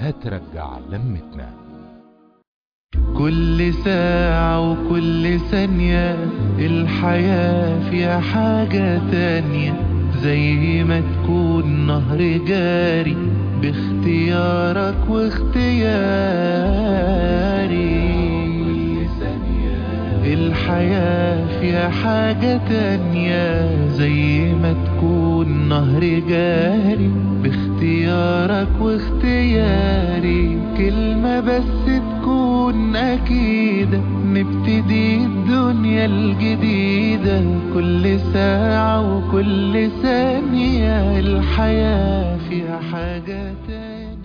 هترجع لمتنا كل ساعة وكل ثانية الحياة فيها حاجة تانية زي ما تكون نهر جاري باختيارك واختياري الحياة فيها حاجة تانية زي ما تكون نهر جاري باختيارك واختياري كلمة بس تكون أكيدة نبتدي الدنيا الجديدة كل ساعة وكل ثانية الحياة فيها حاجة تانية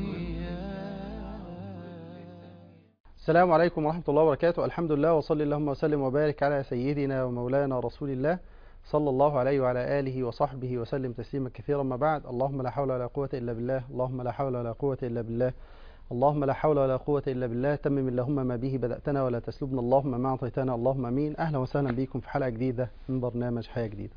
السلام عليكم ورحمة الله وبركاته الحمد لله وصلي اللهم وسلم وبارك على سيدنا ومولانا رسول الله صلى الله عليه وعلى آله وصحبه وسلم تسليما كثيرا ما بعد اللهم لا حول ولا قوة إلا بالله اللهم لا حول ولا قوة إلا بالله اللهم لا حول ولا قوة إلا بالله تمم اللهم ما به بدأتنا ولا تسلبنا اللهم ما أعطيتنا اللهم أمين أهلا وسهلا بكم في حلقة جديدة من برنامج حياة جديدة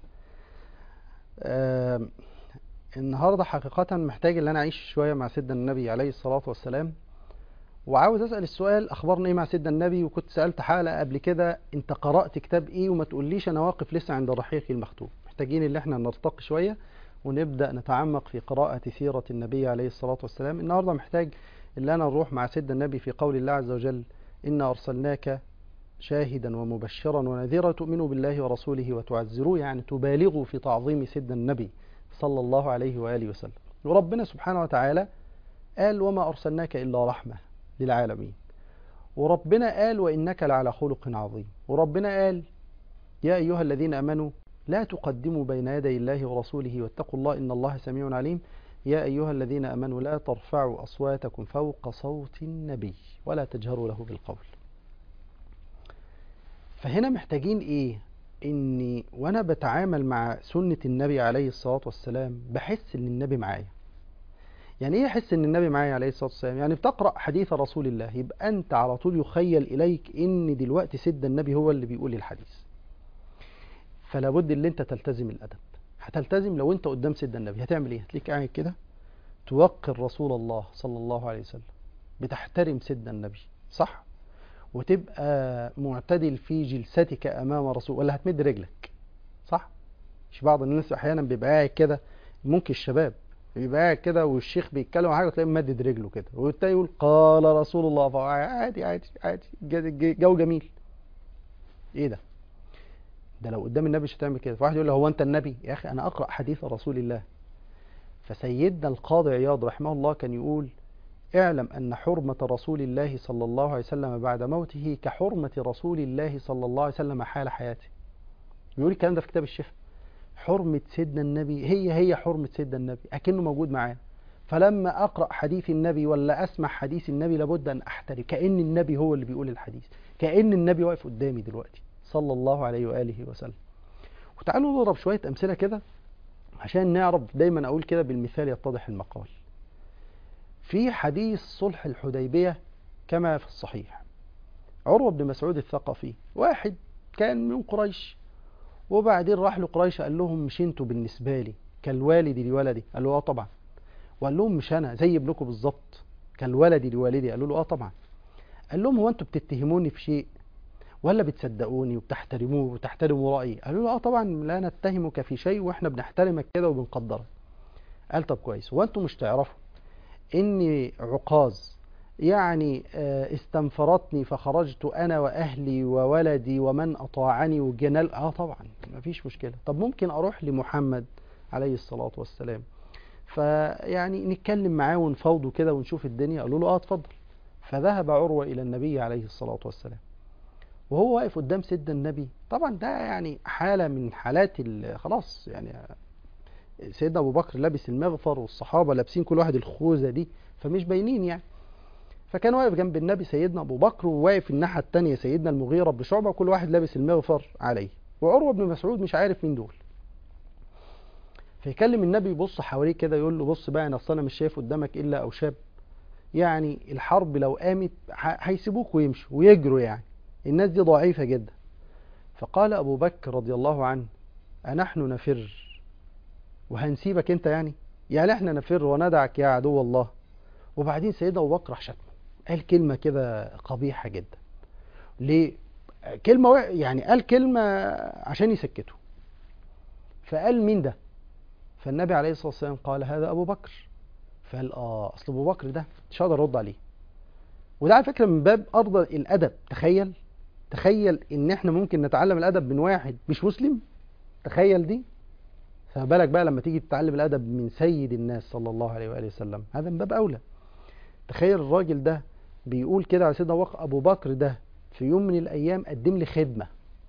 آه النهاردة حقيقة محتاج ان أنا أعيش شوية مع سيدنا النبي عليه الصلاة والسلام وعاوز اسال السؤال اخبارنا ايه مع سيدنا النبي وكنت سالت حلقه قبل كده انت قرات كتاب ايه وما تقوليش انا واقف لسه عند الرحيق المختوم محتاجين ان احنا نرتقي شويه ونبدا نتعمق في قراءه سيره النبي عليه الصلاه والسلام النهارده محتاج ان انا نروح مع سيدنا النبي في قول الله عز وجل انا ارسلناك شاهدا ومبشرا ونذيرا تؤمنوا بالله ورسوله وتعزروه يعني تبالغوا في تعظيم سيدنا النبي صلى الله عليه واله وسلم وربنا سبحانه وتعالى قال وما ارسلناك الا رحمه للعالمين وربنا قال وإنك لعلى خلق عظيم وربنا قال يا أيها الذين أمنوا لا تقدموا بين يدي الله ورسوله واتقوا الله إن الله سميع عليم يا أيها الذين أمنوا لا ترفعوا أصواتكم فوق صوت النبي ولا تجهروا له بالقول فهنا محتاجين إيه إني وأنا بتعامل مع سنة النبي عليه الصلاة والسلام بحس إن النبي معايا يعني ايه احس ان النبي معايا عليه الصلاه والسلام يعني بتقرا حديث رسول الله يبقى انت على طول يخيل اليك ان دلوقتي سيدنا النبي هو اللي بيقول الحديث فلا بد ان انت تلتزم الادب هتلتزم لو انت قدام سيدنا النبي هتعمل ايه هتليك قاعد كده توقر رسول الله صلى الله عليه وسلم بتحترم سيدنا النبي صح وتبقى معتدل في جلستك امام رسول ولا هتمد رجلك صح مش بعض الناس احيانا بيبقى قاعد كده ممكن الشباب يبقى قاعد كده والشيخ بيتكلم عن حاجه تلاقيه ممدد رجله كده والتاني يقول قال رسول الله فهو عادي عادي عادي جو جميل ايه ده ده لو قدام النبي مش هتعمل كده فواحد يقول له هو انت النبي يا اخي انا اقرا حديث رسول الله فسيدنا القاضي عياض رحمه الله كان يقول اعلم ان حرمه رسول الله صلى الله عليه وسلم بعد موته كحرمه رسول الله صلى الله عليه وسلم حال حياته بيقول الكلام ده في كتاب الشفاء حرمة سيدنا النبي هي هي حرمة سيدنا النبي أكنه موجود معانا فلما أقرأ حديث النبي ولا أسمع حديث النبي لابد أن أحترم كأن النبي هو اللي بيقول الحديث كأن النبي واقف قدامي دلوقتي صلى الله عليه وآله وسلم وتعالوا نضرب شوية أمثلة كده عشان نعرف دايما أقول كده بالمثال يتضح المقال في حديث صلح الحديبية كما في الصحيح عروة بن مسعود الثقفي واحد كان من قريش وبعدين راح لقريش قال لهم مش انتوا بالنسبه لي كالوالد لولدي قالوا اه طبعا وقال لهم مش انا زي ابنكم بالظبط كالولد لوالدي قالوا له اه طبعا قال لهم هو انتوا بتتهموني في شيء ولا بتصدقوني وبتحترموه وتحترموا رايي قالوا له اه طبعا لا نتهمك في شيء واحنا بنحترمك كده وبنقدرك قال طب كويس هو انتوا مش تعرفوا اني عقاز يعني استنفرتني فخرجت انا واهلي وولدي ومن اطاعني وجنال اه طبعا مفيش مشكله طب ممكن اروح لمحمد عليه الصلاه والسلام فيعني نتكلم معاه ونفاوضه كده ونشوف الدنيا قالوا له اه اتفضل فذهب عروه الى النبي عليه الصلاه والسلام وهو واقف قدام سيدنا النبي طبعا ده يعني حاله من حالات خلاص يعني سيدنا ابو بكر لابس المغفر والصحابه لابسين كل واحد الخوذه دي فمش باينين يعني فكان واقف جنب النبي سيدنا ابو بكر وواقف الناحيه الثانيه سيدنا المغيره بن شعبه وكل واحد لابس المغفر عليه وعروه بن مسعود مش عارف مين دول فيكلم النبي يبص حواليه كده يقول له بص بقى انا اصل انا مش شايف قدامك الا اوشاب يعني الحرب لو قامت هيسيبوك ويمشوا ويجروا يعني الناس دي ضعيفه جدا فقال ابو بكر رضي الله عنه أنحن نفر وهنسيبك انت يعني يعني احنا نفر وندعك يا عدو الله وبعدين سيدنا ابو بكر راح شتمه قال كلمه كده قبيحه جدا ليه كلمه وع- يعني قال كلمه عشان يسكته فقال مين ده فالنبي عليه الصلاه والسلام قال هذا ابو بكر فقال اه اصل ابو بكر ده مش هقدر ارد عليه وده على فكره من باب ارض الادب تخيل تخيل ان احنا ممكن نتعلم الادب من واحد مش مسلم تخيل دي فما بالك بقى لما تيجي تتعلم الادب من سيد الناس صلى الله عليه واله وسلم هذا من باب اولى تخيل الراجل ده بيقول كده على سيدنا أبو بكر- ابو بكر ده في يوم من الايام قدم لي خدمه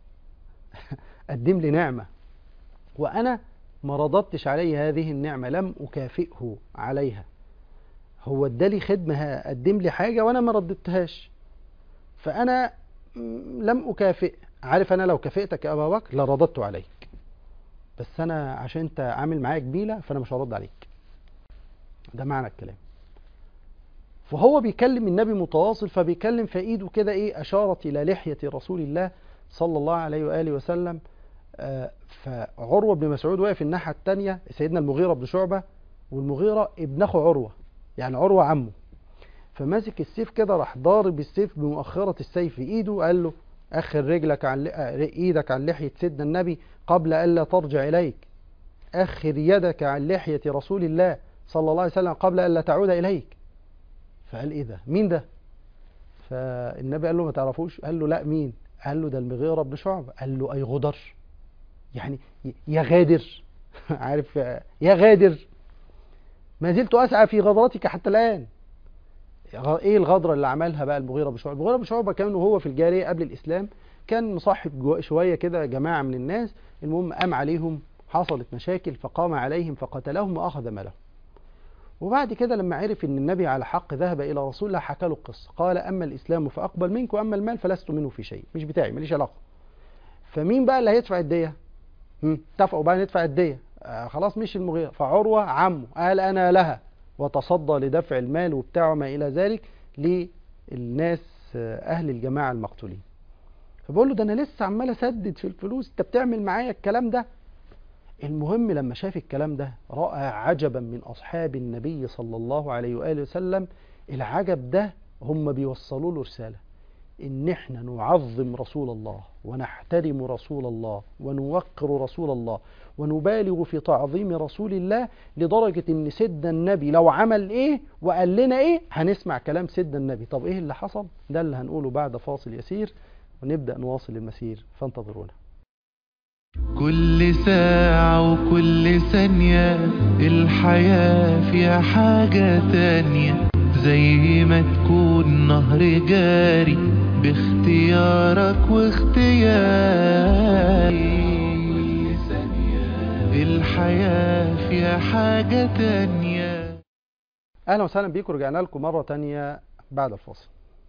قدم لي نعمه وانا ما رددتش عليه هذه النعمه لم اكافئه عليها هو ادالي خدمه قدم لي حاجه وانا ما رددتهاش فانا م- لم اكافئ عارف انا لو كافئتك يا ابا بكر لرددت عليك بس انا عشان انت عامل معايا جميله فانا مش هرد عليك ده معنى الكلام فهو بيكلم النبي متواصل فبيكلم فايده كده ايه اشارت الى لحيه رسول الله صلى الله عليه واله وسلم آه، فعروه بن مسعود واقف الناحيه الثانيه سيدنا المغيره بن شعبه والمغيره ابن اخو عروه يعني عروه عمه فماسك السيف كده راح ضارب السيف بمؤخره السيف في ايده قال له اخر رجلك عن آه، ايدك عن لحيه سيدنا النبي قبل الا ترجع اليك اخر يدك عن لحيه رسول الله صلى الله عليه وسلم قبل الا تعود اليك فقال ايه ده مين ده فالنبي قال له ما تعرفوش قال له لا مين قال له ده المغيرة بن شعبة قال له اي غدر يعني ي- يا غادر عارف يا غادر ما زلت اسعى في غدرتك حتى الان غ- ايه الغدرة اللي عملها بقى المغيرة بن شعبة المغيرة بن شعبة كان وهو في الجارية قبل الاسلام كان مصاحب جو- شوية كده جماعة من الناس المهم قام عليهم حصلت مشاكل فقام عليهم فقتلهم واخذ مالهم وبعد كده لما عرف ان النبي على حق ذهب الى رسول الله حكى له القصه قال اما الاسلام فاقبل منك واما المال فلست منه في شيء مش بتاعي ماليش علاقه فمين بقى اللي هيدفع الديه هم، اتفقوا بقى ندفع الديه آه خلاص مش المغيره فعروه عمه قال انا لها وتصدى لدفع المال وبتاع وما الى ذلك للناس آه، اهل الجماعه المقتولين فبقول له ده انا لسه عمال اسدد في الفلوس انت بتعمل معايا الكلام ده المهم لما شاف الكلام ده رأى عجبا من أصحاب النبي صلى الله عليه وآله وسلم العجب ده هم بيوصلوا له رسالة إن إحنا نعظم رسول الله ونحترم رسول الله ونوقر رسول الله ونبالغ في تعظيم رسول الله لدرجة إن سيدنا النبي لو عمل إيه وقال لنا إيه هنسمع كلام سيدنا النبي طب إيه اللي حصل ده اللي هنقوله بعد فاصل يسير ونبدأ نواصل المسير فانتظرونا كل ساعة وكل ثانية الحياة فيها حاجة تانية زي ما تكون نهر جاري باختيارك واختياري كل ثانية الحياة فيها حاجة تانية اهلا وسهلا بيكم رجعنا لكم مره تانية بعد الفاصل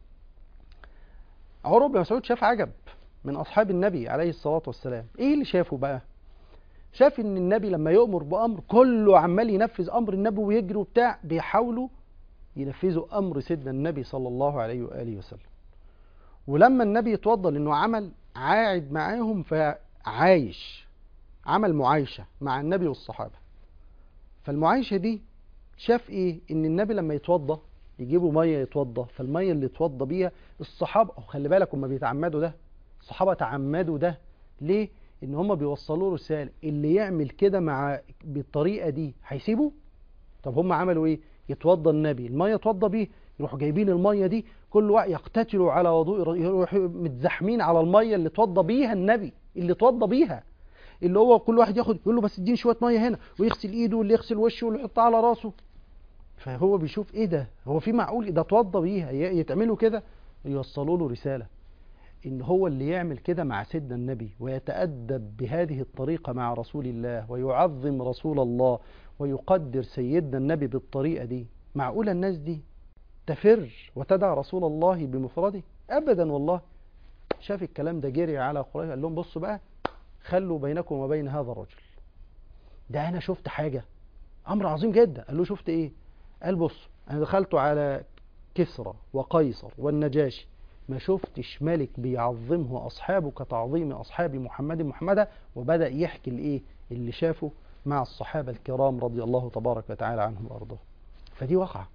عروه بن مسعود شاف عجب من اصحاب النبي عليه الصلاه والسلام ايه اللي شافه بقى شاف ان النبي لما يؤمر بامر كله عمال ينفذ امر النبي ويجري وبتاع بيحاولوا ينفذوا امر سيدنا النبي صلى الله عليه واله وسلم ولما النبي يتوضى لانه عمل قاعد معاهم فعايش عمل معايشه مع النبي والصحابه فالمعايشه دي شاف ايه ان النبي لما يتوضى يجيبوا ميه يتوضى فالميه اللي يتوضى بيها الصحابه أو خلي بالك هم بيتعمدوا ده الصحابه تعمدوا ده ليه ان هم بيوصلوا له رساله اللي يعمل كده مع بالطريقه دي هيسيبه طب هم عملوا ايه يتوضى النبي الميه يتوضى بيه يروحوا جايبين الميه دي كل واحد يقتتلوا على وضوء يروحوا متزحمين على الميه اللي اتوضى بيها النبي اللي اتوضى بيها اللي هو كل واحد ياخد يقول له بس اديني شويه ميه هنا ويغسل ايده واللي يغسل وشه واللي يحطها على راسه فهو بيشوف ايه ده هو في معقول ده اتوضى بيها ي- يتعملوا كده يوصلوا له رساله ان هو اللي يعمل كده مع سيدنا النبي ويتادب بهذه الطريقه مع رسول الله ويعظم رسول الله ويقدر سيدنا النبي بالطريقه دي معقوله الناس دي تفر وتدع رسول الله بمفرده ابدا والله شاف الكلام ده جري على قريش قال لهم بصوا بقى خلوا بينكم وبين هذا الرجل ده انا شفت حاجه امر عظيم جدا قال له شفت ايه قال بص انا دخلت على كسرى وقيصر والنجاشي ما شفتش ملك بيعظمه اصحابه كتعظيم اصحاب محمد محمدا وبدا يحكي الايه اللي شافه مع الصحابه الكرام رضي الله تبارك وتعالى عنهم وارضاهم فدي وقعه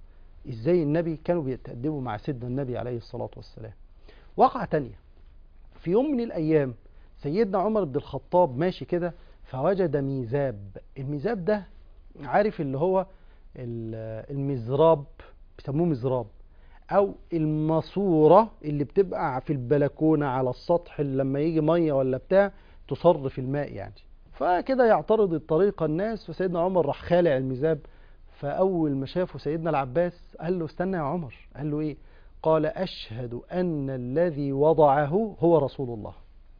ازاي النبي كانوا بيتأدبوا مع سيدنا النبي عليه الصلاة والسلام وقعة تانية في يوم من الأيام سيدنا عمر بن الخطاب ماشي كده فوجد ميزاب الميزاب ده عارف اللي هو ال- المزراب بيسموه مزراب او الماسوره اللي بتبقى في البلكونه على السطح اللي لما يجي ميه ولا بتاع تصرف الماء يعني فكده يعترض الطريقه الناس فسيدنا عمر راح خالع الميزاب فاول ما شافه سيدنا العباس قال له استنى يا عمر قال له ايه قال اشهد ان الذي وضعه هو رسول الله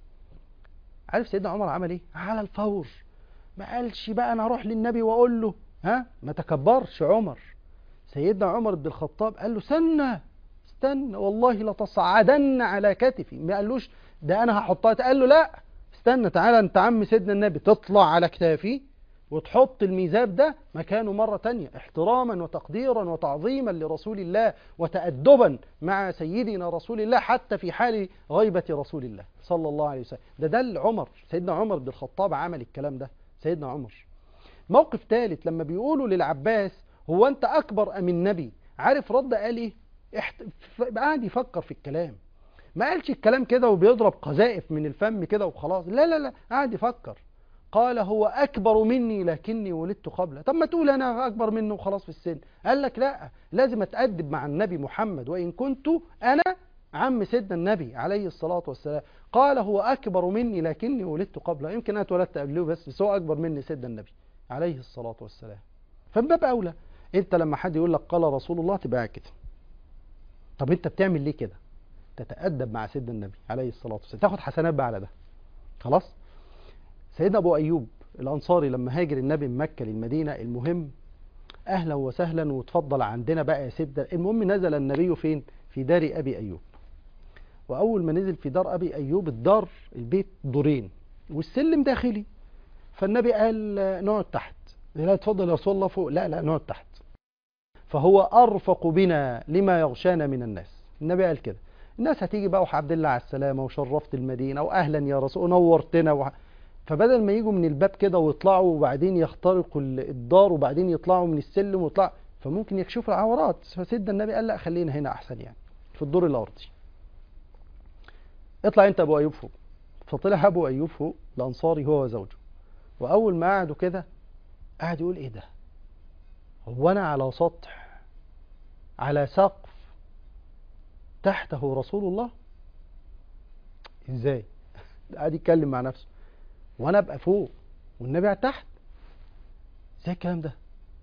عارف سيدنا عمر عمل ايه على الفور ما قالش بقى انا اروح للنبي واقول له ها ما تكبرش عمر سيدنا عمر بن الخطاب قال له استنى استنى والله لتصعدن على كتفي ما قالوش ده انا هحطها قال له لا استنى تعالى انت عم سيدنا النبي تطلع على كتافي وتحط الميزاب ده مكانه مرة تانية احتراما وتقديرا وتعظيما لرسول الله وتأدبا مع سيدنا رسول الله حتى في حال غيبة رسول الله صلى الله عليه وسلم ده ده اللي عمر سيدنا عمر بن الخطاب عمل الكلام ده سيدنا عمر موقف ثالث لما بيقولوا للعباس هو انت اكبر ام النبي عارف رد قال ايه احت... ف- قعد يفكر في الكلام ما قالش الكلام كده وبيضرب قذائف من الفم كده وخلاص لا لا لا قعد يفكر قال هو اكبر مني لكني ولدت قبله طب ما تقول انا اكبر منه وخلاص في السن قال لك لا لازم اتادب مع النبي محمد وان كنت انا عم سيدنا النبي عليه الصلاه والسلام قال هو اكبر مني لكني ولدت قبله يمكن انا اتولدت قبله بس بس هو اكبر مني سيدنا النبي عليه الصلاه والسلام فمن باب اولى انت لما حد يقول لك قال رسول الله تبقى قاعد كده طب انت بتعمل ليه كده تتادب مع سيدنا النبي عليه الصلاه والسلام تاخد حسنات بقى على ده خلاص سيدنا ابو ايوب الانصاري لما هاجر النبي من مكه للمدينه المهم اهلا وسهلا وتفضل عندنا بقى يا سيدنا المهم نزل النبي فين في دار ابي ايوب واول ما نزل في دار ابي ايوب الدار البيت دورين والسلم داخلي فالنبي قال آه، نقعد تحت لا اتفضل يا رسول الله فوق لا لا نقعد تحت فهو ارفق بنا لما يغشانا من الناس النبي قال كده الناس هتيجي بقى وعبد الله على السلامه وشرفت المدينه واهلا يا رسول ونورتنا وح... فبدل ما يجوا من الباب كده ويطلعوا وبعدين يخترقوا ال- الدار وبعدين يطلعوا من السلم ويطلعوا فممكن يكشفوا العورات فسيدنا النبي قال لا خلينا هنا احسن يعني في الدور الارضي اطلع انت ابو ايوب فوق فطلع ابو ايوب فوق الانصاري هو وزوجه واول ما قعدوا كده قعد يقول ايه ده هو انا على سطح على سقف تحته رسول الله ازاي قاعد يتكلم مع نفسه وانا ابقى فوق والنبي قاعد تحت ازاي الكلام ده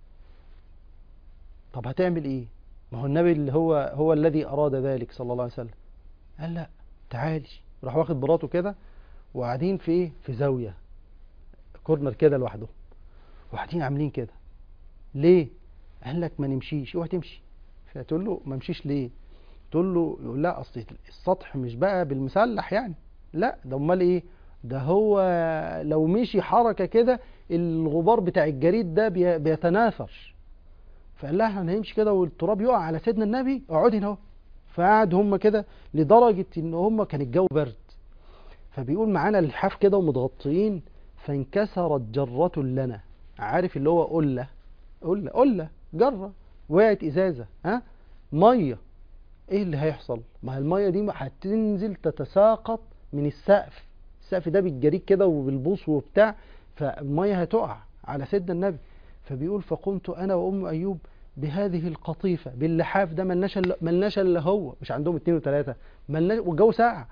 طب هتعمل ايه ما هو النبي اللي هو هو الذي اراد ذلك صلى الله عليه وسلم قال لا تعالي راح واخد مراته كده وقاعدين في ايه في زاويه كورنر كده لوحده وقاعدين عاملين كده ليه قال لك ما نمشيش اوعى تمشي فتقول له ما امشيش ليه تقول له يقول لا اصل السطح مش بقى بالمسلح يعني لا ده امال ايه ده هو لو مشي حركه كده الغبار بتاع الجريد ده بي- بيتناثر فقال لها احنا هنمشي كده والتراب يقع على سيدنا النبي اقعدي هنا اهو فقعد هم كده لدرجه ان هم كان الجو برد فبيقول معانا اللحاف كده ومتغطيين فانكسرت جرة لنا عارف اللي هو قلة قلة قلة جرة وقعت ازازة ها مية ايه اللي هيحصل ما هي المية دي هتنزل تتساقط من السقف السقف ده بالجريد كده وبالبوص وبتاع فالمية هتقع على سيدنا النبي فبيقول فقمت انا وام ايوب بهذه القطيفة باللحاف ده ملناش الا ملناش الا هو مش عندهم اتنين وتلاتة ملناش والجو ساقع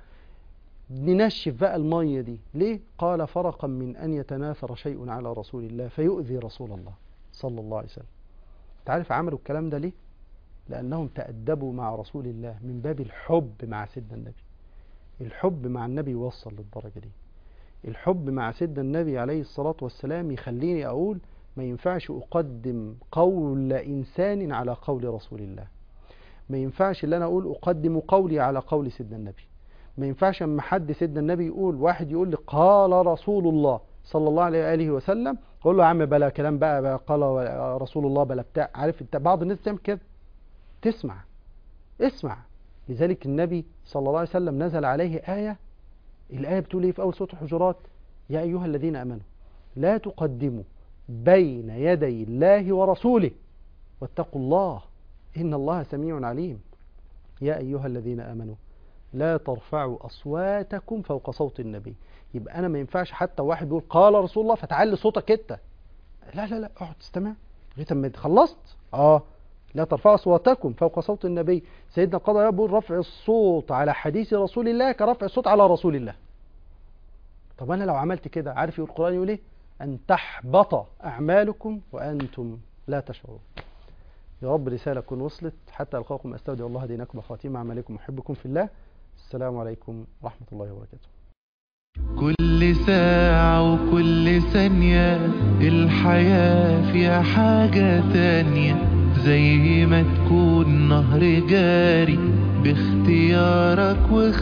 ننشف بقى المية دي ليه؟ قال فرقا من أن يتناثر شيء على رسول الله فيؤذي رسول الله صلى الله عليه وسلم تعرف عملوا الكلام ده ليه؟ لأنهم تأدبوا مع رسول الله من باب الحب مع سيدنا النبي الحب مع النبي يوصل للدرجة دي الحب مع سيدنا النبي عليه الصلاة والسلام يخليني أقول ما ينفعش أقدم قول إنسان على قول رسول الله ما ينفعش اللي أنا أقول أقدم قولي على قول سيدنا النبي ما ينفعش اما حد سيدنا النبي يقول واحد يقول لي قال رسول الله صلى الله عليه واله وسلم اقول له يا عم بلا كلام بقى, بقى قال رسول الله بلا بتاع عارف انت بعض الناس بتعمل كده تسمع اسمع لذلك النبي صلى الله عليه وسلم نزل عليه آية الآية بتقول ايه في أول سورة الحجرات يا أيها الذين آمنوا لا تقدموا بين يدي الله ورسوله واتقوا الله إن الله سميع عليم يا أيها الذين آمنوا لا ترفعوا أصواتكم فوق صوت النبي يبقى أنا ما ينفعش حتى واحد بيقول قال رسول الله فتعلي صوتك أنت لا لا لا اقعد استمع لغاية ما خلصت اه لا ترفعوا أصواتكم فوق صوت النبي سيدنا قضى يقول رفع الصوت على حديث رسول الله كرفع الصوت على رسول الله طب أنا لو عملت كده عارف يقول القرآن يقول إيه أن تحبط أعمالكم وأنتم لا تشعرون يا رب رسالة تكون وصلت حتى ألقاكم أستودع الله دينكم وخاتم أعمالكم أحبكم في الله السلام عليكم ورحمة الله وبركاته كل ساعة وكل ثانية الحياة فيها حاجة تانية زي ما تكون نهر جاري باختيارك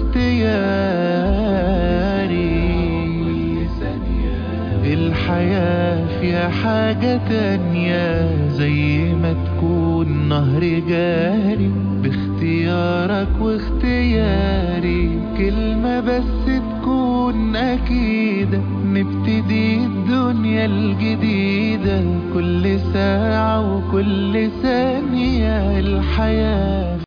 واختياري الحياة فيها حاجة تانية زي ما تكون نهر جاري باختيارك واختياري كلمة بس تكون أكيدة نبتدي الدنيا الجديدة كل ساعة وكل ثانية الحياة